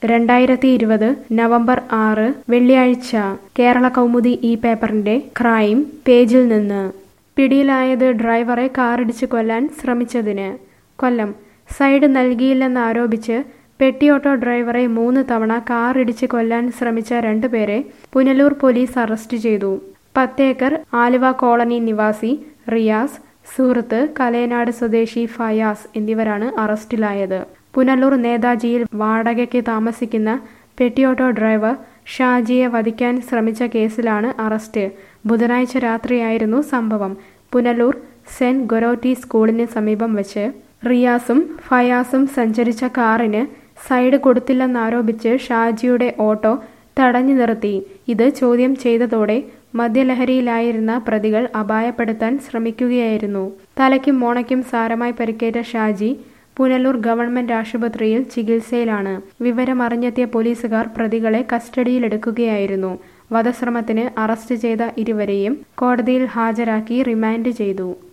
രണ്ടായിരത്തി ഇരുപത് നവംബർ ആറ് വെള്ളിയാഴ്ച കേരള കൗമുദി ഈ പേപ്പറിന്റെ ക്രൈം പേജിൽ നിന്ന് പിടിയിലായത് ഡ്രൈവറെ കാറിടിച്ച് കൊല്ലാൻ ശ്രമിച്ചതിന് കൊല്ലം സൈഡ് നൽകിയില്ലെന്നാരോപിച്ച് പെട്ടിയോട്ടോ ഡ്രൈവറെ മൂന്ന് തവണ കാറിടിച്ച് കൊല്ലാൻ ശ്രമിച്ച രണ്ടുപേരെ പുനലൂർ പോലീസ് അറസ്റ്റ് ചെയ്തു പത്തേക്കർ ആലുവ കോളനി നിവാസി റിയാസ് സുഹൃത്ത് കലയനാട് സ്വദേശി ഫയാസ് എന്നിവരാണ് അറസ്റ്റിലായത് പുനലൂർ നേതാജിയിൽ വാടകയ്ക്ക് താമസിക്കുന്ന പെട്ടിയോട്ടോ ഡ്രൈവർ ഷാജിയെ വധിക്കാൻ ശ്രമിച്ച കേസിലാണ് അറസ്റ്റ് ബുധനാഴ്ച രാത്രിയായിരുന്നു സംഭവം പുനലൂർ സെന്റ് ഗൊരോറ്റി സ്കൂളിന് സമീപം വെച്ച് റിയാസും ഫയാസും സഞ്ചരിച്ച കാറിന് സൈഡ് കൊടുത്തില്ലെന്നാരോപിച്ച് ഷാജിയുടെ ഓട്ടോ തടഞ്ഞു നിർത്തി ഇത് ചോദ്യം ചെയ്തതോടെ മദ്യലഹരിയിലായിരുന്ന പ്രതികൾ അപായപ്പെടുത്താൻ ശ്രമിക്കുകയായിരുന്നു തലയ്ക്കും മോണയ്ക്കും സാരമായി പരിക്കേറ്റ ഷാജി പുനലൂർ ഗവൺമെന്റ് ആശുപത്രിയിൽ ചികിത്സയിലാണ് വിവരമറിഞ്ഞെത്തിയ പോലീസുകാർ പ്രതികളെ കസ്റ്റഡിയിലെടുക്കുകയായിരുന്നു വധശ്രമത്തിന് അറസ്റ്റ് ചെയ്ത ഇരുവരെയും കോടതിയിൽ ഹാജരാക്കി റിമാൻഡ് ചെയ്തു